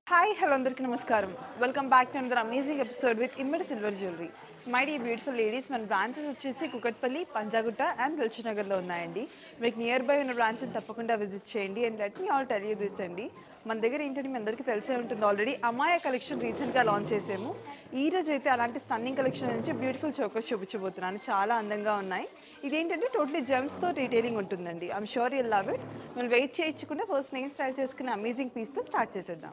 Hi hello అందరికీ నమస్కారం welcome back to another amazing episode with Immadi silver jewellery my dear beautiful ladies మన branches వచ్చేసి Kukatpally Panjagutta and నగర్లో ఉన్నాయండి మీకు నియర్ బై ఉన్న బ్రాంచ్ని తప్పకుండా విజిట్ చేయండి and let me all tell you this అండి మన దగ్గర ఏంటంటే మీ అందరికీ తెలిసే ఉంటుంది ఆల్రెడీ అమాయ కలెక్షన్ రీసెంట్గా లాంచ్ చేసాము ఈ రోజు అయితే అలాంటి స్టన్నింగ్ కలెక్షన్ నుంచి బ్యూటిఫుల్ చోకర్స్ చూపించబోతున్నాను చాలా అందంగా ఉన్నాయి ఇదేంటంటే టోటలీ జెమ్స్తో డీటెయిలింగ్ ఉంటుందండి I'm sure you love it మనం వెయిట్ చేయించకుండా ఫస్ట్ నేను స్టైల్ చేసుకునే అమేజింగ్ పీస్తో స్టార్ట్ చేసేద్దాం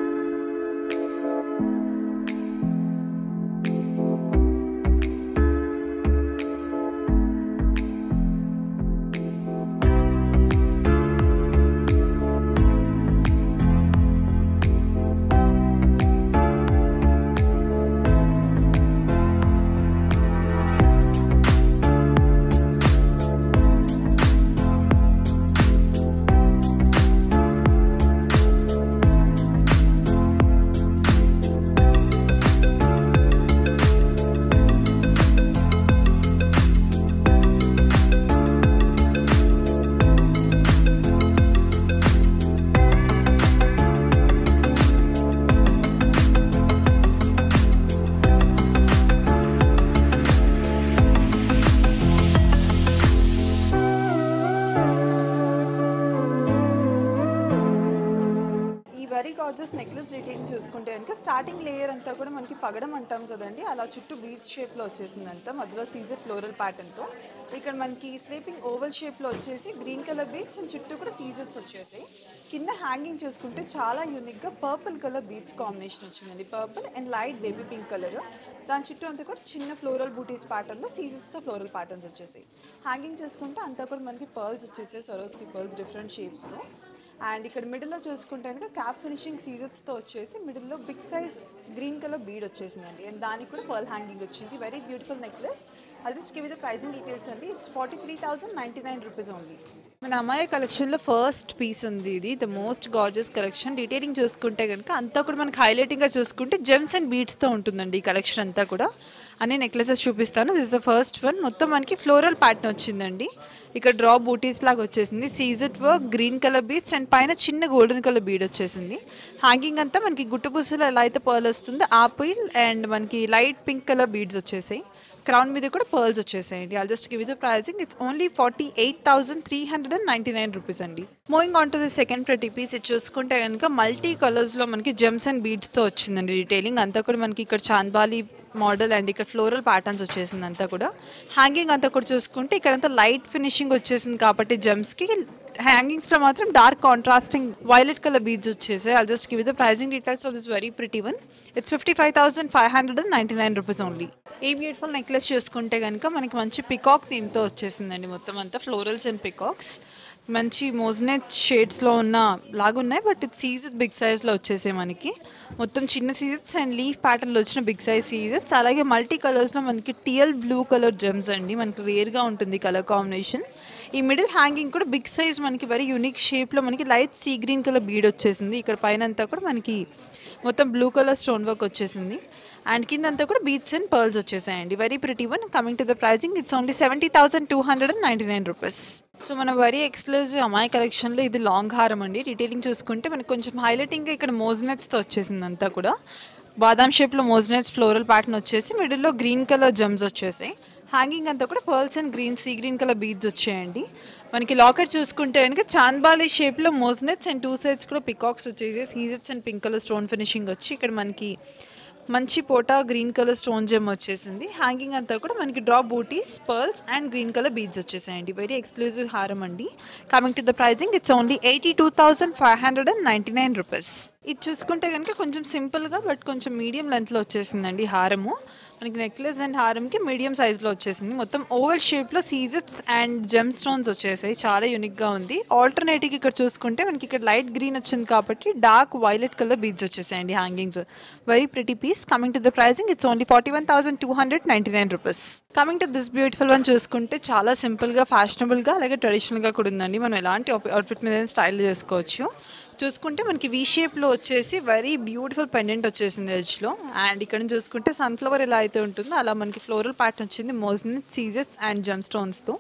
ఈ వెరీ గార్జెస్ నెక్లెస్ డీటెయిలింగ్ చూసుకుంటే కనుక స్టార్టింగ్ లేయర్ అంతా కూడా మనకి పగడం అంటాం కదండి అలా చుట్టూ బీచ్ షేప్లో వచ్చేసింది అంతా మధ్యలో సీజర్ ఫ్లోరల్ ప్యాటర్న్తో ఇక్కడ మనకి స్లీపింగ్ ఓవల్ షేప్లో వచ్చేసి గ్రీన్ కలర్ బీట్స్ అండ్ చుట్టూ కూడా సీజర్స్ వచ్చేసాయి కింద హ్యాంగింగ్ చూసుకుంటే చాలా యూనిక్గా పర్పుల్ కలర్ బీట్స్ కాంబినేషన్ వచ్చిందండి purple and light baby pink colour దాని చుట్టూ అంతా కూడా చిన్న ఫ్లోరల్ బూటీస్ ప్యాటర్న్లో సీజర్స్తో ఫ్లోరల్ ప్యాటర్న్స్ వచ్చేసాయి హ్యాంగింగ్ చేసుకుంటే అంతా కూడా మనకి పర్ల్స్ వచ్చేసాయి సరోస్కి పర్ల్స్ డిఫరెంట్ షేప్స్లో అండ్ ఇక్కడ మిడిల్లో చూసుకుంటే కనుక క్యాప్ ఫినిషింగ్ సీజర్స్తో వచ్చేసి మిడిల్లో big size green colour bead వచ్చేసిందండి అండ్ దానికి కూడా పర్ల్ హ్యాంగింగ్ వచ్చింది very beautiful necklace I just give the pricing details అండి it's forty three thousand ninety nine rupees only మన అమ్మాయి కలెక్షన్లో ఫస్ట్ పీస్ ఉంది ఇది the most gorgeous collection detailing చూసుకుంటే కనుక అంతా కూడా మనకి హైలైటింగ్గా చూసుకుంటే జెమ్స్ అండ్ బీడ్స్తో ఉంటుందండి ఈ కలెక్షన్ అంతా కూడా అన్ని నెక్లెసెస్ చూపిస్తాను దిస్ ద ఫస్ట్ వన్ మొత్తం మనకి ఫ్లోరల్ ప్యాటర్న్ వచ్చిందండి ఇక్కడ డ్రా బూటీస్ లాగా వచ్చేసింది సీజెట్ work green colour beads and పైన చిన్న గోల్డెన్ కలర్ బీడ్ వచ్చేసింది హ్యాంగింగ్ అంతా మనకి గుట్టుపూసలు ఎలా అయితే పర్ల్ వస్తుందో ఆపిల్ అండ్ మనకి లైట్ పింక్ కలర్ బీడ్స్ వచ్చేసాయి క్రౌన్ మీద కూడా పర్ల్స్ వచ్చేసాయండి all just give the pricing it's only forty eight thousand three hundred and ninety nine rupees అండి moving on to the second ప్రతి పీస్ ఇది చూసుకుంటే కనుక మల్టీ కలర్స్లో మనకి జెమ్స్ అండ్ బీడ్స్తో వచ్చిందండి డీటెయిలింగ్ అంతా కూడా మనకి ఇక్కడ చాంద్బాలి మోడల్ అండ్ ఇక్కడ ఫ్లోరల్ ప్యాటర్న్స్ వచ్చేసింది అంతా కూడా హ్యాంగింగ్ అంతా కూడా చూసుకుంటే ఇక్కడంతా లైట్ ఫినిషింగ్ వచ్చేసింది కాబట్టి జెమ్స్కి హ్యాంగింగ్స్లో మాత్రం dark contrasting violet colour beads వచ్చేసాయి I'll just give the pricing details of this very pretty one it's fifty five thousand five hundred and ninety nine rupees only ఈ బ్యూటిఫుల్ నెక్లెస్ చూసుకుంటే కనుక మనకి మంచి పికాక్ థీమ్తో వచ్చేసిందండి మొత్తం అంతా ఫ్లోరల్స్ అండ్ పికాక్స్ మంచి మోజనెట్ షేడ్స్లో ఉన్న లాగున్నాయి బట్ ఇది సీజెస్ బిగ్ సైజ్లో వచ్చేసాయి మనకి మొత్తం చిన్న సీజెస్ అండ్ లీఫ్ ప్యాటర్న్లో వచ్చిన బిగ్ సైజ్ సీజెస్ అలాగే మల్టీ కలర్స్లో మనకి టియల్ బ్లూ కలర్ జెమ్స్ అండి మనకి రేర్గా ఉంటుంది కలర్ కాంబినేషన్ ఈ మిడిల్ హ్యాంగింగ్ కూడా బిగ్ సైజ్ మనకి వెరీ యూనిక్ షేప్లో మనకి light sea green colour bead వచ్చేసింది ఇక్కడ పైన అంతా కూడా మనకి మొత్తం బ్లూ కలర్ స్టోన్ వర్క్ వచ్చేసింది అండ్ కింద అంతా కూడా బీట్స్ అండ్ పర్ల్స్ వచ్చేసాయండి very pretty one coming to the pricing it's only seventy thousand two hundred and ninety nine rupees so మన వెరీ ఎక్స్క్లూజివ్ అమ్మాయి కలెక్షన్లో ఇది లాంగ్ హారం అండి డీటెయిలింగ్ చూసుకుంటే మనకి కొంచెం హైలైటింగ్గా ఇక్కడ మోజనెట్స్తో వచ్చేసింది అంతా కూడా బాదాం షేప్లో మోజనెట్స్ ఫ్లోరల్ ప్యాటర్న్ వచ్చేసి మిడిల్లో గ్రీన్ కలర్ జమ్స్ వచ్చేసాయి హ్యాంగింగ్ అంతా కూడా pearls and green sea green colour beads వచ్చాయండి మనకి లాకెట్ చూసుకుంటే కనుక చాంద్బాలి షేప్లో మోజనెట్స్ అండ్ టూ సైడ్స్ కూడా పికాక్స్ వచ్చేసి సీజెట్స్ and pink colour stone finishing వచ్చి ఇక్కడ మనకి మంచి పోటా గ్రీన్ కలర్ స్టోన్ జెమ్ వచ్చేసింది హ్యాంగింగ్ అంతా కూడా మనకి డ్రాప్ బూటీస్ pearls and green colour beads వచ్చేసాయండి వెరీ ఎక్స్క్లూజివ్ హారం అండి coming to the pricing it's only eighty two thousand five hundred and ninety nine rupees ఇది చూసుకుంటే కనుక కొంచెం సింపుల్గా బట్ కొంచెం మీడియం లెంత్లో వచ్చేసిందండి హారము మనకి నెక్లెస్ అండ్ హారంకి మీడియం సైజ్లో వచ్చేసింది మొత్తం ఓవల్ షేప్లో సీజెట్స్ అండ్ జెమ్ స్టోన్స్ వచ్చేసాయి చాలా యూనిక్గా ఉంది ఆల్టర్నేటివ్ ఇక్కడ చూసుకుంటే మనకి ఇక్కడ లైట్ గ్రీన్ వచ్చింది కాబట్టి డార్క్ వైలెట్ కలర్ బీడ్స్ వచ్చేసాయండి hangings very pretty piece coming to the pricing it's only forty one thousand two hundred ninety nine rupees coming to this beautiful one చూసుకుంటే చాలా సింపుల్గా ఫ్యాషనబుల్గా అలాగే ట్రెడిషనల్గా కూడా ఉందండి మనం ఎలాంటి అవుట్ఫిట్ మీద స్టైల్ చేసుకోవచ్చు చూసుకుంటే మనకి వీ షేప్లో వచ్చేసి వెరీ బ్యూటిఫుల్ పెండెంట్ వచ్చేసింది ఎడ్జ్లో అండ్ ఇక్కడ నుంచి చూసుకుంటే సన్ఫ్లవర్ ఎలా అయితే ఉంటుందో అలా మనకి ఫ్లోరల్ ప్యాటర్న్ వచ్చింది మోజన్ సీజెస్ అండ్ జమ్ స్టోన్స్తో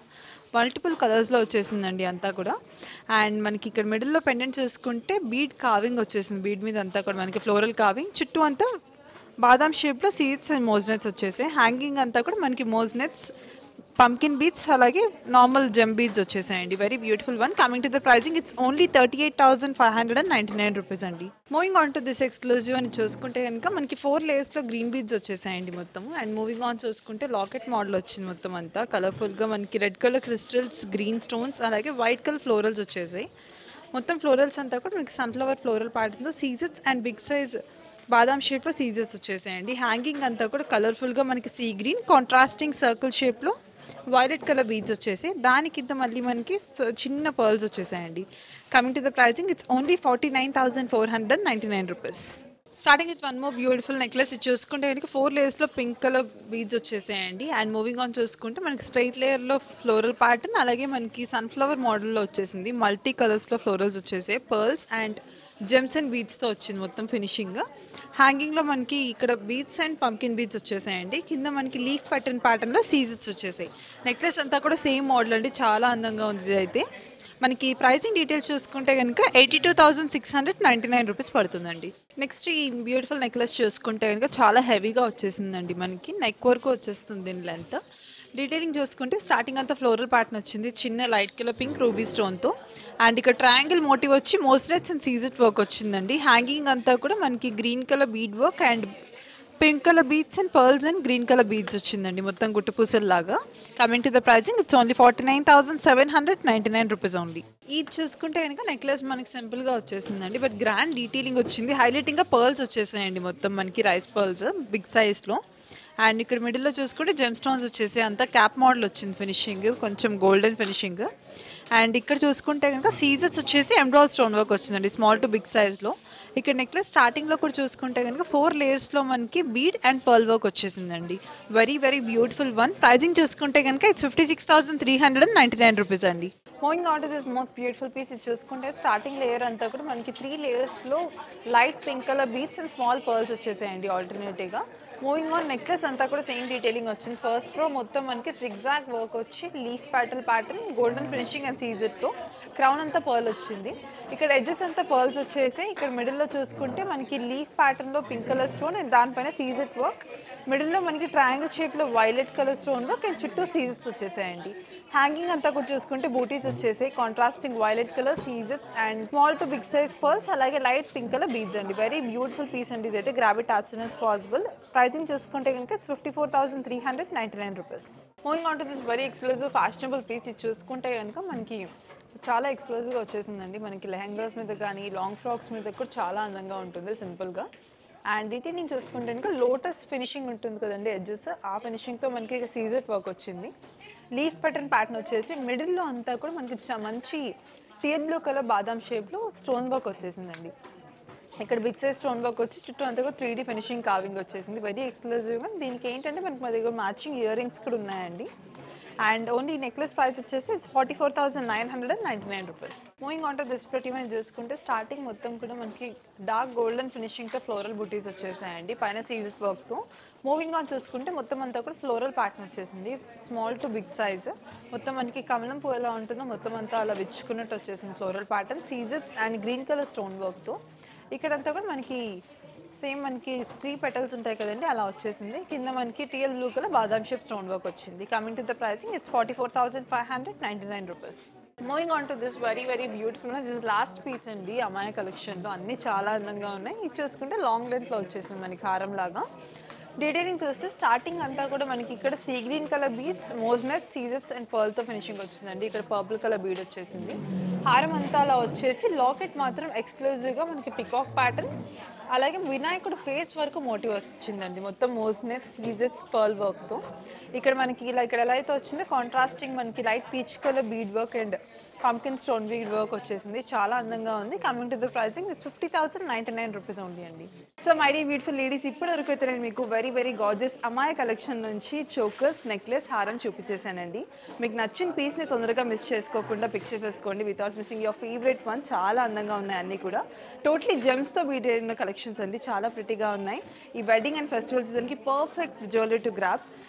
మల్టిపుల్ కలర్స్లో వచ్చేసిందండి అంతా కూడా అండ్ మనకి ఇక్కడ మిడిల్లో పెండెంట్ చూసుకుంటే బీడ్ కావింగ్ వచ్చేసింది బీడ్ మీద అంతా కూడా మనకి ఫ్లోరల్ కావింగ్ చుట్టూ అంతా బాదాం షేప్లో సీడ్స్ అండ్ మోజ్నెట్స్ వచ్చేసాయి హ్యాంగింగ్ అంతా కూడా మనకి మోజ్నెట్స్ పంకిన్ బీట్స్ అలాగే నార్మల్ జెమ్ బీడ్స్ వచ్చేసాయండి very beautiful one coming to the pricing it's only thirty eight thousand five hundred and ninety nine rupees అండి moving on to this exclusive అని చూసుకుంటే కనుక మనకి ఫోర్ లేయర్స్లో గ్రీన్ బీడ్స్ వచ్చేసాయండి మొత్తం అండ్ మూవింగ్ ఆన్ చూసుకుంటే లాకెట్ మోడల్ వచ్చింది మొత్తం అంతా కలర్ఫుల్గా మనకి red colour crystals green stones అలాగే వైట్ కలర్ ఫ్లోరల్స్ వచ్చేసాయి మొత్తం ఫ్లోరల్స్ అంతా కూడా మనకి సన్ఫ్లవర్ ఫ్లోరల్ ప్యాటర్న్తో సీజర్స్ అండ్ బిగ్ సైజ్ బాదాం షేప్లో సీజర్స్ వచ్చేసాయండి హ్యాంగింగ్ అంతా కూడా కలర్ఫుల్గా మనకి సీ గ్రీన్ కాంట్రాస్టింగ్ సర్కిల్ షేప్లో వైలెట్ కలర్ బీడ్స్ వచ్చేసి దాని కింద మళ్ళీ మనకి స- చిన్న పర్ల్స్ వచ్చేసాయండి coming to the pricing it's only forty nine thousand four hundred ninety nine rupees starting with one more beautiful necklace ఇది చూసుకుంటే కనుక ఫోర్ లేయర్స్లో పింక్ కలర్ బీడ్స్ వచ్చేసాయండి అండ్ మూవింగ్ ఆన్ చూసుకుంటే మనకి స్ట్రైట్ లేయర్లో ఫ్లోరల్ ప్యాటర్న్ అలాగే మనకి సన్ఫ్లవర్ మోడల్లో వచ్చేసింది మల్టీ కలర్స్లో ఫ్లోరల్స్ వచ్చేసాయి పర్ల్స్ అండ్ జెమ్స్ అండ్ బీడ్స్తో వచ్చింది మొత్తం ఫినిషింగ్ హ్యాంగింగ్లో మనకి ఇక్కడ బీడ్స్ అండ్ పంకిన్ బీడ్స్ వచ్చేసాయండి కింద మనకి లీఫ్ ప్యాటర్న్ ప్యాటర్న్లో సీజర్స్ వచ్చేసాయి నెక్లెస్ అంతా కూడా సేమ్ మోడల్ అండి చాలా అందంగా ఉంది ఇది అయితే మనకి ప్రైసింగ్ డీటెయిల్స్ చూసుకుంటే కనుక eighty two thousand six hundred ninety nine rupees పడుతుందండి నెక్స్ట్ ఈ బ్యూటిఫుల్ నెక్లెస్ చూసుకుంటే కనుక చాలా హెవీగా వచ్చేసిందండి మనకి నెక్ వరకు వచ్చేస్తుంది దీని లెంత్ డీటెయిలింగ్ చూసుకుంటే స్టార్టింగ్ అంతా ఫ్లోరల్ ప్యాటర్న్ వచ్చింది చిన్న లైట్ కలర్ పింక్ రూబీ స్టోన్తో అండ్ ఇక్కడ ట్రయాంగిల్ మోటివ్ వచ్చి మోస్ట్రెట్స్ అండ్ సీజెట్ వర్క్ వచ్చిందండి హ్యాంగింగ్ అంతా కూడా మనకి green colour bead work and pink colour beads and pearls and green colour beads వచ్చిందండి మొత్తం గుట్టు పూసల్లాగా coming to the pricing it's only forty nine thousand seven hundred ninety nine rupees only ఇది చూసుకుంటే కనుక నెక్లెస్ మనకి సింపుల్గా వచ్చేసిందండి బట్ గ్రాండ్ డీటెయిలింగ్ వచ్చింది హైలైటింగ్గా పర్ల్స్ వచ్చేసాయండి మొత్తం మనకి రైస్ పర్ల్స్ బిగ్ సైజ్లో అండ్ ఇక్కడ మిడిల్లో చూసుకుంటే జెమ్ స్టోన్స్ వచ్చేసి అంతా క్యాప్ మోడల్ వచ్చింది ఫినిషింగ్ కొంచెం గోల్డెన్ ఫినిషింగ్ అండ్ ఇక్కడ చూసుకుంటే కనుక సీజర్స్ వచ్చేసి ఎంబ్రాయిడ్ స్టోన్ వర్క్ వచ్చిందండి స్మాల్ టు బిగ్ సైజ్లో ఇక్కడ నెక్లెస్ స్టార్టింగ్లో కూడా చూసుకుంటే కనుక ఫోర్ లేయర్స్లో మనకి బీడ్ అండ్ పర్ల్ వర్క్ వచ్చేసిందండి very very beautiful one pricing చూసుకుంటే కనుక it's fifty six thousand three hundred and ninety nine rupees అండి moving on to this most beautiful piece ఇది చూసుకుంటే స్టార్టింగ్ లేయర్ అంతా కూడా మనకి త్రీ లేయర్స్లో light pink colour beads and small pearls వచ్చేసాయండి ఆల్టర్నేటివ్గా మూవింగ్ ఆన్ నెక్లెస్ అంతా కూడా సేమ్ డీటెయిలింగ్ వచ్చింది ఫస్ట్ రో మొత్తం మనకి సిగ్జాగ్ వర్క్ వచ్చి leaf pattern pattern golden finishing and సీజర్తో క్రౌన్ అంతా పర్ల్ వచ్చింది ఇక్కడ ఎడ్జెస్ అంతా పర్ల్స్ వచ్చేసి ఇక్కడ మిడిల్లో చూసుకుంటే మనకి లీఫ్ ప్యాటర్న్లో పింక్ కలర్ స్టోన్ అండ్ దానిపైన సీజెట్ వర్క్ మిడిల్లో మనకి ట్రయాంగిల్ షేప్లో violet colour stone work and చుట్టూ సీజెట్స్ వచ్చేసాయండి హ్యాంగింగ్ అంతా కూడా చూసుకుంటే బూటీస్ వచ్చేసాయి కాంట్రాస్టింగ్ వైలెట్ కలర్ సీజెట్స్ and small to big size pearls అలాగే లైట్ పింక్ కలర్ బీడ్స్ అండి వెరీ బ్యూటిఫుల్ పీస్ అండి ఇదైతే grab it as soon as possible pricing చూసుకుంటే కనుక it's fifty four thousand three hundred ninety nine rupees moving on to this very exclusive fashionable piece ఇది చూసుకుంటే కనుక మనకి చాలా ఎక్స్క్లూజివ్గా వచ్చేసిందండి మనకి లెహంగాస్ మీద కానీ లాంగ్ ఫ్రాక్స్ మీద కూడా చాలా అందంగా ఉంటుంది సింపుల్గా అండ్ డీటెయిలింగ్ చూసుకుంటే కనుక లోటస్ ఫినిషింగ్ ఉంటుంది కదండి ఎడ్జెస్ ఆ ఫినిషింగ్తో మనకి సీజెట్ వర్క్ వచ్చింది లీఫ్ ప్యాటర్న్ ప్యాటర్న్ వచ్చేసి మిడిల్లో అంతా కూడా మనకి చ- మంచి టీయర్ బ్లూ కలర్ బాదాం షేప్లో స్టోన్ వర్క్ వచ్చేసిందండి ఇక్కడ బిగ్ సైజ్ స్టోన్ వర్క్ వచ్చి చుట్టూ అంతా కూడా త్రీ డీ ఫినిషింగ్ కావింగ్ వచ్చేసింది వెరీ ఎక్స్క్లూజివ్గా దీనికి ఏంటంటే మనకి మా దగ్గర మ్యాచింగ్ ఇయర్ రింగ్స్ కూడా ఉన్నాయండి అండ్ ఓన్లీ నెక్లెస్ ప్రైస్ వచ్చేసి it's forty four thousand nine hundred and ninety nine rupees moving on to this ప్రతి మనం చూసుకుంటే స్టార్టింగ్ మొత్తం కూడా మనకి డార్క్ గోల్డెన్ ఫినిషింగ్తో ఫ్లోరల్ బుటీస్ వచ్చేసాయండి పైన సీజెట్ వర్క్తో మూవింగ్ ఆన్ చూసుకుంటే మొత్తం అంతా కూడా ఫ్లోరల్ ప్యాటర్న్ వచ్చేసింది స్మాల్ టు బిగ్ సైజ్ మొత్తం మనకి కమలం పువ్వు ఎలా ఉంటుందో మొత్తం అంతా అలా విచ్చుకున్నట్టు వచ్చేసింది ఫ్లోరల్ ప్యాటర్న్ సీజెట్స్ అండ్ గ్రీన్ కలర్ స్టోన్ వర్క్తో ఇక్కడంతా కూడా మనకి సేమ్ మనకి త్రీ పెటల్స్ ఉంటాయి కదండి అలా వచ్చేసింది కింద మనకి టీఎల్ బ్లూ కలర్ బాదాం షేప్ స్టోన్ వర్క్ వచ్చింది coming to the pricing it's forty four thousand five hundred ninety nine rupees moving on to this very very beautiful this last piece అండి అమ్మాయి కలెక్షన్లో అన్నీ చాలా అందంగా ఉన్నాయి ఇది చూసుకుంటే లాంగ్ లెంత్లో వచ్చేసింది మనకి హారం లాగా డీటెయిలింగ్ చూస్తే స్టార్టింగ్ అంతా కూడా మనకి ఇక్కడ సీ గ్రీన్ కలర్ బీడ్స్ మోజ్నెట్ సీజెట్స్ అండ్ పర్ల్తో ఫినిషింగ్ వచ్చిందండి ఇక్కడ పర్పుల్ కలర్ బీడ్ వచ్చేసింది హారం అంతా అలా వచ్చేసి లాకెట్ మాత్రం ఎక్స్క్లూజివ్గా మనకి పికాక్ ప్యాటర్న్ అలాగే వినాయకుడు ఫేస్ వరకు మోటివ్ వచ్చిందండి మొత్తం మోజ్నెట్ సీజెట్స్ పర్ల్ వర్క్తో ఇక్కడ మనకి ఇలా ఇక్కడ ఎలా అయితే వచ్చిందో కాంట్రాస్టింగ్ మనకి light peach colour bead work and pumpkin stone bead work వచ్చేసింది చాలా అందంగా ఉంది coming to the pricing it's fifty thousand ninety nine rupees ఉంది అండి so my dear beautiful ladies ఇప్పటి వరకు అయితే నేను మీకు వెరీ వెరీ గాజెస్ అమ్మాయి కలెక్షన్ నుంచి చోకర్స్ నెక్లెస్ హారం చూపించేశానండి మీకు నచ్చిన పీస్ని తొందరగా మిస్ చేసుకోకుండా పిక్ చేసేసుకోండి without missing your favourite one చాలా అందంగా ఉన్నాయి అన్నీ కూడా టోటలీ జెమ్స్తో బీట్ అయిన కలెక్షన్స్ అండి చాలా ప్రిటీగా ఉన్నాయి ఈ వెడ్డింగ్ అండ్ ఫెస్టివల్ సీజన్కి perfect jewellery to grab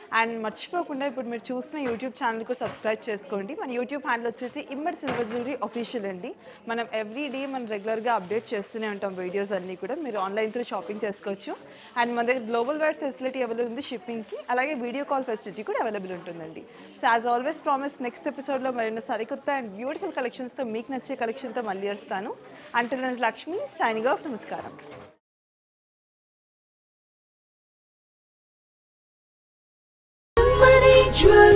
and మర్చిపోకుండా ఇప్పుడు మీరు చూస్తున్న యూట్యూబ్ ఛానల్కు సబ్స్క్రైబ్ చేసుకోండి మన యూట్యూబ్ హ్యాండిల్ వచ్చేసి ఇమ్మర్ సిల్వర్ జ్యువెలరీ అఫీషియల్ అండి మనం ఎవ్రీ డే మనం రెగ్యులర్గా అప్డేట్ చేస్తూనే ఉంటాం వీడియోస్ అన్నీ కూడా మీరు ఆన్లైన్ త్రూ షాపింగ్ చేసుకోవచ్చు అండ్ మన దగ్గర గ్లోబల్ వైడ్ ఫెసిలిటీ అవైలబుల్ ఉంది షిప్పింగ్కి అలాగే వీడియో కాల్ ఫెసిలిటీ కూడా అవైలబుల్ ఉంటుందండి so as always promise next ఎపిసోడ్లో మరిన్న సరికొత్త అండ్ బ్యూటిఫుల్ కలెక్షన్స్తో మీకు నచ్చే కలెక్షన్తో మళ్ళీ వస్తాను అంటున్న లక్ష్మి సైనింగ్ ఆఫ్ నమస్కారం Money Jewel.